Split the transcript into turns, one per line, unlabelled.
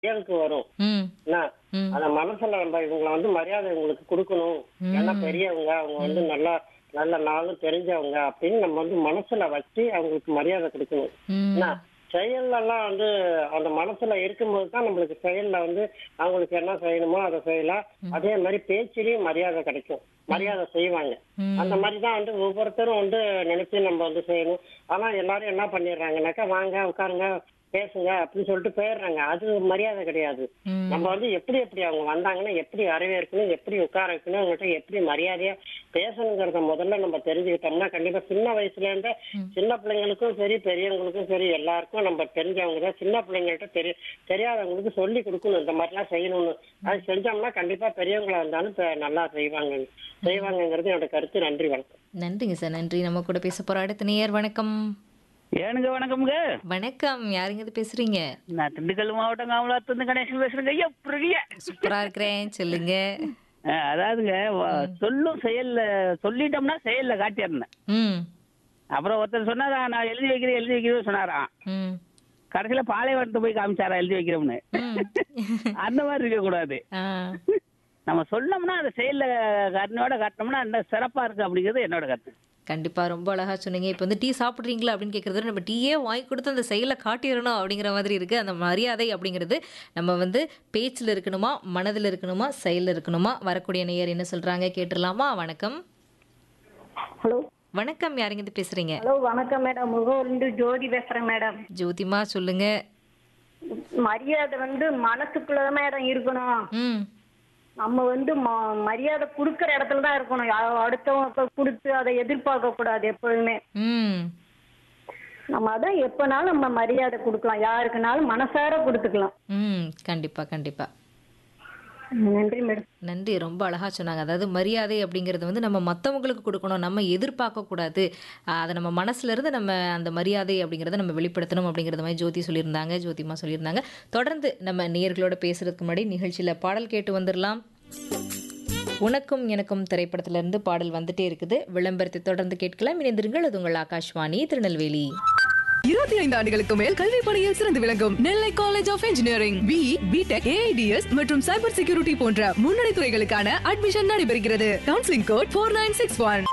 செயலுக்கு வரும்
ம்
என்ன
ம்
அந்த மனசுல நம்ம இவங்களை வந்து மரியாதை இவங்களுக்கு கொடுக்கணும் ஏன்னா பெரியவங்க அவங்க வந்து நல்லா நல்ல நாளும் தெரிஞ்சவங்க அப்படின்னு நம்ம வந்து மனசுல வச்சு அவங்களுக்கு மரியாதை கொடுக்கணும்
ம்
என்ன செயல்ல எல்லாம் வந்து அந்த மனசுல இருக்கும்போது தான் நம்மளுக்கு செயல்ல வந்து அவங்களுக்கு என்ன செய்யணுமோ அதை செய்யலாம் அதே மாதிரி பேச்சிலையும் மரியாதை கிடைக்கும் மரியாதை செய்வாங்க
ம்.
அந்த மாதிரி தான் வந்து ஒவ்வொருத்தரும் வந்து நினைச்சு நம்ம வந்து செய்யணும் ஆனா எல்லாரும் என்ன பண்ணிடுறாங்கனாக்கா வாங்க உட்காருங்க பேசுங்க அப்படின்னு சொல்லிட்டு போயிடுறாங்க அது மரியாதை கிடையாது
ம்.
நம்ம வந்து எப்படி எப்படி அவங்க வந்தாங்கன்னா எப்படி வரவேற்கணும் எப்படி உட்கார வைக்கணும் அவங்ககிட்ட எப்படி மரியாதையா பேசணுங்கிறத முதல்ல நம்ம தெரிஞ்சுக்கிட்டோம்னா கண்டிப்பா சின்ன வயசுல இருந்தே சின்ன பிள்ளைங்களுக்கும் சரி பெரியவங்களுக்கும் சரி எல்லாருக்கும் நம்ம தெரிஞ்சவங்க தான் சின்ன பிள்ளைங்கள்ட்ட தெரிய தெரியாதவங்களுக்கு சொல்லி கொடுக்கணும் இந்த மாதிரிலாம் செய்யணும்னு அது செஞ்சோம்னா கண்டிப்பா பெரியவங்களா இருந்தாலும் இப்ப நல்லா செய்வாங்க செய்வாங்கங்கிறது என்னோட கருத்து நன்றி வணக்கம்
நன்றிங்க சார் நன்றி நம்ம கூட பேச போற அடுத்த நேயர் வணக்கம்
ஏனுங்க வணக்கம்ங்க
வணக்கம் யாருங்க இது பேசுறீங்க
நான் திண்டுக்கல் மாவட்டம் காமலாத்துலேருந்து கணேசன் பேசுறேங்க ஐயா புரிய
சூப்பரா இருக்கிறேன் சொல்லுங்க
அதாவதுங்க வ- சொல்லும் செயல்ல சொல்லிட்டோம்னா செயல்ல காட்டிடணும்
ம்
அப்புறம் ஒருத்தர் சொன்னாரா நான் எழுதி வைக்கிறேன் எழுதி வைக்கிறேன் சொன்னாராம்
ம்
கடைசியில பாலைவனத்தை போய் காமிச்சாரா எழுதி வைக்கிறோம்னு
ம்.
அந்த மாதிரி இருக்க கூடாது
ஆ
நம்ம சொன்னோம்னா அந்த செயல்ல கருணையோட காட்டினோம்னா அந்த சிறப்பா இருக்கு அப்படிங்கிறது என்னோட கருத்து
கண்டிப்பா ரொம்ப அழகா சொன்னீங்க இப்போ வந்து டீ சாப்பிட்றீங்களா அப்படின்னு கேட்கறது நம்ம டீயே வாங்கி கொடுத்து அந்த செயலை காட்டிடணும் அப்படிங்கிற மாதிரி இருக்கு அந்த மரியாதை அப்படிங்கிறது நம்ம வந்து பேச்சில் இருக்கணுமா மனதில் இருக்கணுமா செயலில் இருக்கணுமா வரக்கூடிய நேயர் என்ன சொல்றாங்க கேட்டுடலாமா வணக்கம்
ஹலோ
வணக்கம் யாருங்க இது பேசுறீங்க
ஹலோ வணக்கம் மேடம் முகவரிந்து ஜோதி பேசுறேன் மேடம்
ஜோதிமா சொல்லுங்க
மரியாதை வந்து மனசுக்குள்ள மேடம் இருக்கணும்
ம்
நம்ம வந்து ம- மரியாதை கொடுக்கற இடத்துல தான் இருக்கணும் யா- அடுத்தவங்க கொடுத்து அதை எதிர்பார்க்க கூடாது எப்பொழுதுமே
ம்
நம்ம அதான் எப்பனாலும் நம்ம மரியாதை கொடுக்கலாம் யாருக்குனாலும் மனசார கொடுத்துக்கலாம்
ம் கண்டிப்பா கண்டிப்பா
நன்றி மேடம்
நன்றி ரொம்ப அழகா சொன்னாங்க அதாவது மரியாதை அப்படிங்கிறது வந்து நம்ம மற்றவங்களுக்கு கொடுக்கணும் நம்ம எதிர்பார்க்க கூடாது ஆஹ் அதை நம்ம மனசுல இருந்து நம்ம அந்த மரியாதை அப்படிங்கிறத நம்ம வெளிப்படுத்தணும் அப்படிங்கிறது மாதிரி ஜோதி சொல்லியிருந்தாங்க ஜோதிமா சொல்லியிருந்தாங்க தொடர்ந்து நம்ம நேயர்களோட பேசுறதுக்கு முன்னாடி நிகழ்ச்சியில பாடல் கேட்டு வந்துடலாம் உனக்கும் எனக்கும் திரைப்படத்துல இருந்து பாடல் வந்துட்டே இருக்குது விளம்பரத்தை தொடர்ந்து கேட்கலாம் இணைந்திருங்கள் அது உங்கள் ஆகாஷ்வாணி திருநெல்வேலி
இருபத்தி ஐந்து ஆண்டுகளுக்கு மேல் கல்வி பணியில் சிறந்து விளங்கும் Nellai college of engineering B BTech AIDS மற்றும் சைபர் செக்யூரிட்டி போன்ற முன்னணி துறைகளுக்கான அட்மிஷன் நடைபெறுகிறது counselling code four nine six one